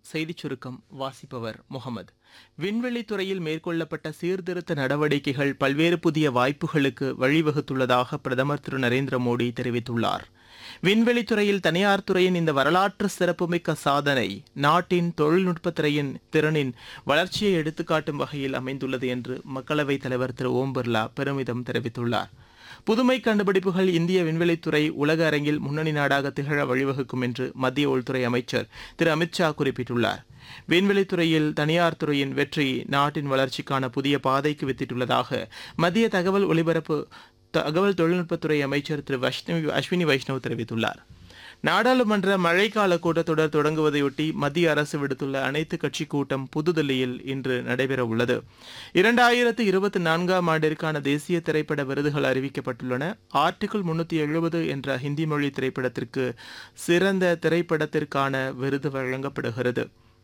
செய்திச் சுருக்கம் வாசிப்பவர் முகமது விண்வெளித் துறையில் மேற்கொள்ளப்பட்ட சீர்திருத்த நடவடிக்கைகள் பல்வேறு புதிய வாய்ப்புகளுக்கு வழிவகுத்துள்ளதாக பிரதமர் திரு நரேந்திர மோடி தெரிவித்துள்ளார் விண்வெளித் துறையில் தனியார் துறையின் இந்த வரலாற்று சிறப்புமிக்க சாதனை நாட்டின் தொழில்நுட்பத் துறையின் திறனின் வளர்ச்சியை எடுத்துக்காட்டும் வகையில் அமைந்துள்ளது என்று மக்களவைத் தலைவர் திரு ஓம் பிர்லா பெருமிதம் தெரிவித்துள்ளார் புதுமை கண்டுபிடிப்புகள் இந்திய விண்வெளித்துறை உலக அரங்கில் முன்னணி நாடாக திகழ வழிவகுக்கும் என்று மத்திய உள்துறை அமைச்சர் திரு அமித்ஷா குறிப்பிட்டுள்ளார் விண்வெளித்துறையில் தனியார் துறையின் வெற்றி நாட்டின் வளர்ச்சிக்கான புதிய பாதைக்கு வித்திட்டுள்ளதாக மத்திய தகவல் ஒலிபரப்பு தகவல் தொழில்நுட்பத்துறை அமைச்சர் திரு வைஷ்ணவி அஸ்வினி வைஷ்ணவ் தெரிவித்துள்ளார் நாடாளுமன்ற மழைக்கால கூட்டத்தொடர் தொடங்குவதையொட்டி மத்திய அரசு விடுத்துள்ள அனைத்து கட்சி கூட்டம் புதுதில்லியில் இன்று நடைபெற உள்ளது இரண்டாயிரத்து இருபத்தி நான்காம் ஆண்டிற்கான தேசிய திரைப்பட விருதுகள் அறிவிக்கப்பட்டுள்ளன ஆர்டிகிள் முன்னூத்தி எழுபது என்ற ஹிந்தி மொழி திரைப்படத்திற்கு சிறந்த திரைப்படத்திற்கான விருது வழங்கப்படுகிறது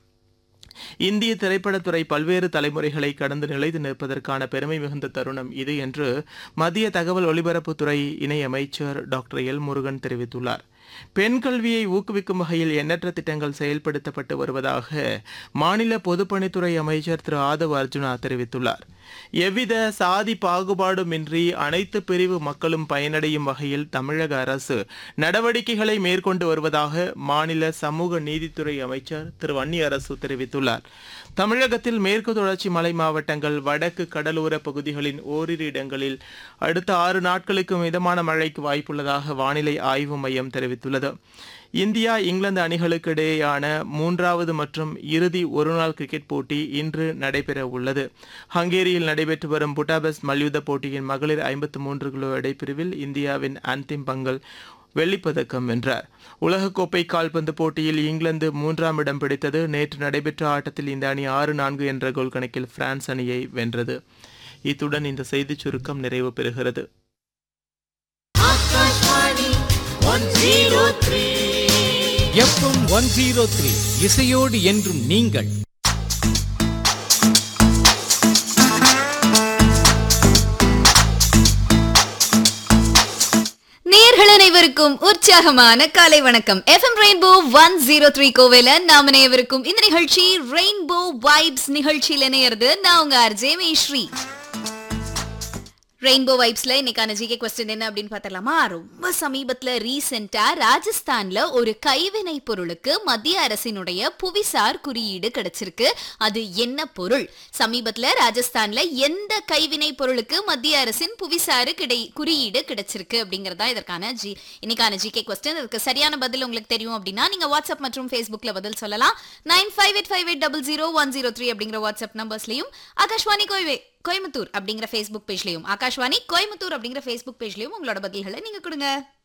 இந்திய திரைப்படத்துறை பல்வேறு தலைமுறைகளை கடந்து நிலைத்து நிற்பதற்கான பெருமை மிகுந்த தருணம் இது என்று மத்திய தகவல் ஒலிபரப்புத்துறை இணையமைச்சர் டாக்டர் எல் முருகன் தெரிவித்துள்ளார் பெண் கல்வியை ஊக்குவிக்கும் வகையில் எண்ணற்ற திட்டங்கள் செயல்படுத்தப்பட்டு வருவதாக மாநில பொதுப்பணித்துறை அமைச்சர் திரு ஆதவ் அர்ஜுனா தெரிவித்துள்ளார் எவ்வித சாதி பாகுபாடுமின்றி அனைத்து பிரிவு மக்களும் பயனடையும் வகையில் தமிழக அரசு நடவடிக்கைகளை மேற்கொண்டு வருவதாக மாநில சமூக நீதித்துறை அமைச்சர் திரு வன்னியரசு தெரிவித்துள்ளார் தமிழகத்தில் மேற்கு தொடர்ச்சி மலை மாவட்டங்கள் வடக்கு கடலோர பகுதிகளின் ஓரிரு இடங்களில் அடுத்த ஆறு நாட்களுக்கு மிதமான மழைக்கு வாய்ப்புள்ளதாக வானிலை ஆய்வு மையம் தெரிவித்துள்ளது இந்தியா இங்கிலாந்து அணிகளுக்கு இடையேயான மூன்றாவது மற்றும் இறுதி ஒருநாள் கிரிக்கெட் போட்டி இன்று நடைபெற உள்ளது ஹங்கேரியில் நடைபெற்று வரும் புட்டாபெஸ் மல்யுத்த போட்டியின் மகளிர் ஐம்பத்து மூன்று கிலோ எடைப்பிரிவில் இந்தியாவின் அந்திம் பங்கல் வெள்ளிப்பதக்கம் வென்றார் உலகக்கோப்பை கால்பந்து போட்டியில் இங்கிலாந்து மூன்றாம் இடம் பிடித்தது நேற்று நடைபெற்ற ஆட்டத்தில் இந்த அணி ஆறு நான்கு என்ற கோல் கணக்கில் பிரான்ஸ் அணியை வென்றது இத்துடன் இந்த செய்திச் சுருக்கம் நிறைவு பெறுகிறது எஃப்எம் ஒன் ஜீரோ த்ரீ இசையோடு என்றும் நீங்கள் நேர்கள் அனைவருக்கும் உற்சாகமான காலை வணக்கம் FM rainbow one zero three கோவில நாம் இணையவிருக்கும் இந்த நிகழ்ச்சி ரெயின்போ வைப்ஸ் நிகழ்ச்சியில் இணையிறது நான் உங்க அர்ஜே மேஸ்ரீ ரெயின்போ வைப்ஸ்ல இன்னைக்கான ஜிகே கொஸ்டின் என்ன அப்படின்னு பார்த்தலாமா ரொம்ப சமீபத்துல ரீசெண்டா ராஜஸ்தான்ல ஒரு கைவினை பொருளுக்கு மத்திய அரசினுடைய புவிசார் குறியீடு கிடைச்சிருக்கு அது என்ன பொருள் சமீபத்துல ராஜஸ்தான்ல எந்த கைவினை பொருளுக்கு மத்திய அரசின் புவிசார் கிடை குறியீடு கிடைச்சிருக்கு அப்படிங்கறதா இதற்கான ஜி இன்னைக்கான ஜிகே கொஸ்டின் இதுக்கு சரியான பதில் உங்களுக்கு தெரியும் அப்படின்னா நீங்க வாட்ஸ்அப் மற்றும் ஃபேஸ்புக்ல பதில் சொல்லலாம் nine five eight five eight double zero one zero three அப்படிங்கிற வாட்ஸ்அப் நம்பர்ஸ்லயும் ஆகாஷ்வாணி கோய்வே கோயம்புத்தூர் அப்படிங்கிற ஃபேஸ்புக் பேஜ்லயும் ஆகாஷ்வாணி கோயம்புத்தூர் அப்படிங்கிற ஃபேஸ்புக் பேஜ்லயும் உங்களோட பதில்களை நீங்க கொடுங்க